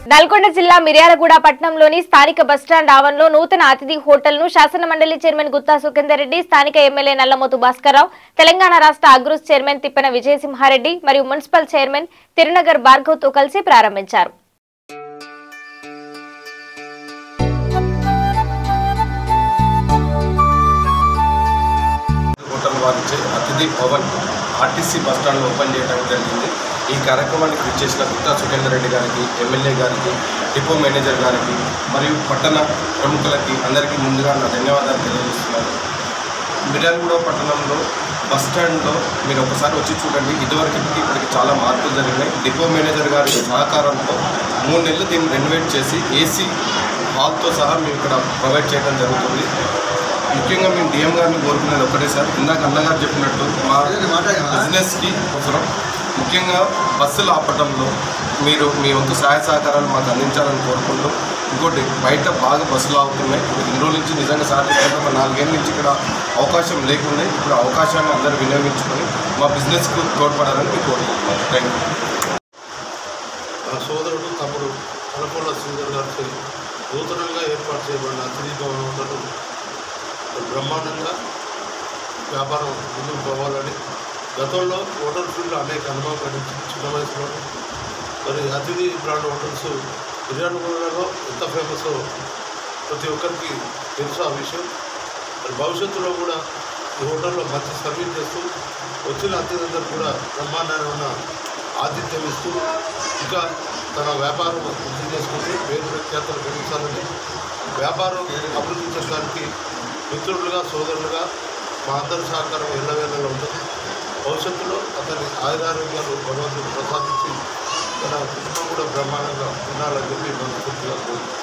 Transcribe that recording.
నల్గొండ జిల్లా మిర్యాలగూడ పట్టణంలోని స్థానిక బస్టాండ్ ఆవరణలో నూతన అతిథి హోటల్ ను శాసన మండలి చైర్మన్ గుత్తా సుఖేందర్ రెడ్డి స్థానిక ఎమ్మెల్యే నల్లమోతు భాస్కర్రావు తెలంగాణ రాష్ట్ర అగ్రూస్ చైర్మన్ తిప్పన విజయసింహారెడ్డి మరియు మున్సిపల్ చైర్మన్ తిరునగర్ భార్గవ్ తో కలిసి ప్రారంభించారు హోటల్ వారిచే అతిథి భవన్ ఆర్టీసీ బస్ స్టాండ్ ఓపెన్ చేయడం జరిగింది ఈ కార్యక్రమానికి విచ్చేసిన గుత్తా సుఖేందర్ రెడ్డి గారికి ఎమ్మెల్యే గారికి డిపో మేనేజర్ గారికి మరియు పట్టణ ప్రముఖులకి అందరికీ ముందుగా నా ధన్యవాదాలు తెలియజేస్తున్నాను మిర్యాలగూడ పట్టణంలో బస్ స్టాండ్లో మీరు ఒకసారి వచ్చి చూడండి ఇదివరకు ఇప్పటికి చాలా మార్పులు జరిగినాయి డిపో మేనేజర్ గారి సహకారంతో మూడు నెలలు దీన్ని రెనోవేట్ చేసి ఏసీ హాల్తో సహా మేము ఇక్కడ ప్రొవైడ్ చేయడం జరుగుతుంది ముఖ్యంగా మేము డిఎం గారిని కోరుకునేది ఒకటే సార్ ఇందాక అన్నగారు చెప్పినట్టు మా బిజినెస్కి అవసరం ముఖ్యంగా బస్సులు ఆపటంలో మీరు మీ వంతు సహాయ సహకారాలు మాకు అందించాలని కోరుకుంటూ ఇంకోటి బయట బాగా బస్సులు ఆగుతున్నాయి ఇప్పుడు ఇన్ని రోజుల నుంచి నిజంగా సార్ చెప్పినట్టు ఒక నాలుగేళ్ళ నుంచి ఇక్కడ అవకాశం లేకుండా ఇప్పుడు అవకాశాన్ని అందరూ వినియోగించుకొని మా బిజినెస్కు తోడ్పడాలని మీకు కోరుకుంటున్నాను థ్యాంక్ యూ మన సోదరుడు తమ్ముడు అనుకూల సింగర్ గారికి నూతనంగా ఏర్పాటు చేయబడిన అతిథి భవనం ఉండటం బ్రహ్మాండంగా వ్యాపారం ముందుకు పోవాలని గతంలో హోటల్ ఫీల్డ్లో అనేక అనుభవం కలిగి చిన్న వయసులో మరి అతిథి బ్రాండ్ హోటల్స్ మిర్యాలగూడలో ఎంత ఫేమస్ ప్రతి ఒక్కరికి తెలుసు ఆ విషయం మరి భవిష్యత్తులో కూడా ఈ హోటల్లో మంచి సర్వీస్ చేస్తూ వచ్చిన అతిథులందరూ కూడా బ్రహ్మాండమైన ఆతిథ్యం ఇస్తూ ఇంకా తన వ్యాపారం వృద్ధి చేసుకుంటూ పేరు ప్రఖ్యాతలు పెంచాలని వ్యాపారం అభివృద్ధి చేయడానికి మిత్రులుగా సోదరులుగా మా అందరి సహకారం ఎల్లవేళలో ఉంటుంది భవిష్యత్తులో అతని ఆయురారోగ్యాలు భగవంతుడు ప్రసాదించి తన కుటుంబం కూడా బ్రహ్మాండంగా ఉండాలని చెప్పి మనస్ఫూర్తిగా కోరుకుంటున్నాను